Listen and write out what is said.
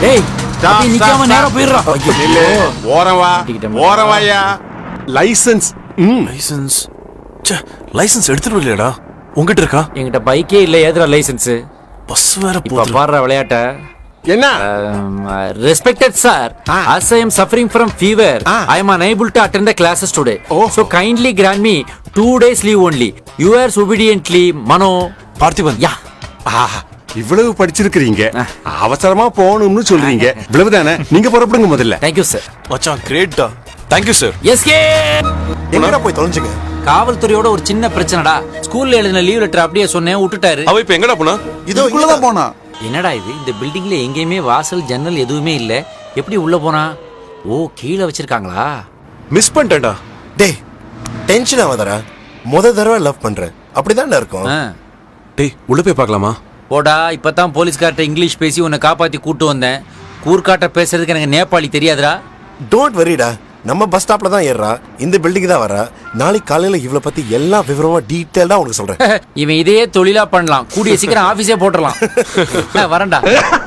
ஏய் Stop, அப்படியே நிக்காம stop, நேரா stop. போயிடுறா நில்லு ஓரம் வா மாட்டிக்கிட்டேன். ஓரம் வாயா லைசன்ஸ் ம் லைசன்ஸ் ச்சே லைசன்ஸ் எடுத்துட்டு வரலையாடா உங்ககிட்ட இருக்கா என்கிட்ட பைக்கே இல்ல ஏதுடா லைசென்ஸ் பஸ் வேற இப்ப போகுது பாடுற விளையாட்ட என்ன respected sir as i am suffering from fever i am unable to attend the classes today Oh. so kindly grant me two days leave only yours obediently mano Parthiban yeah ஆஹா, இவ்வளவு படிச்சிருக்கிறீங்க அவசரமா போகணும்னு சொல்றீங்க இவ்வளவுதானே நீங்க புறப்படுங்க முதல்ல thank you sir மச்சான் கிரேட்டா தேங்க்யூ சார் எஸ்கே எங்கடா போய் தொலைஞ்சுங்க காவல்துறையோட ஒரு சின்ன பிரச்சனைடா ஸ்கூல்ல எழுதின லீவ் லெட்டர் அப்படியே சொன்னேன் விட்டுட்டாரு அவ இப்ப எங்கடா போனா இதோ இதுக்குள்ளதான் போனா என்னடா இது இந்த பில்டிங்ல எங்கேயுமே வாசல் ஜன்னல் எதுவுமே இல்ல எப்படி உள்ள போனா ஓ கீழே வச்சிருக்காங்களா மிஸ் பண்ணிட்டேன்டா டேய் டென்ஷன் ஆகாதடா முத தடவை லவ் பண்றேன் அப்படிதான்டா இருக்கும் ஆ. டேய் உள்ள போய் பார்க்கலாமா போடா இப்பதான் போலீஸ்கார்ட்ட இங்கிலீஷ் பேசி உன்னை காப்பாத்தி கூட்டு வந்தேன் கூர்க்காட்ட பேசுறதுக்கு எனக்கு நேபாளி தெரியாதுடா டோன்ட் வரிடா நம்ம பஸ் ஸ்டாப்ல தான் ஏறா இந்த பில்டிங் தான் வரா நாளைக்கு காலையில இவளை பத்தி எல்லா விவரமா டீட்டெயிலா உனக்கு சொல்றேன் இவன் இதையே தொழிலா பண்ணலாம் கூடிய சீக்கிரம் ஆபீஸே போட்டுடலாம் வரேன்டா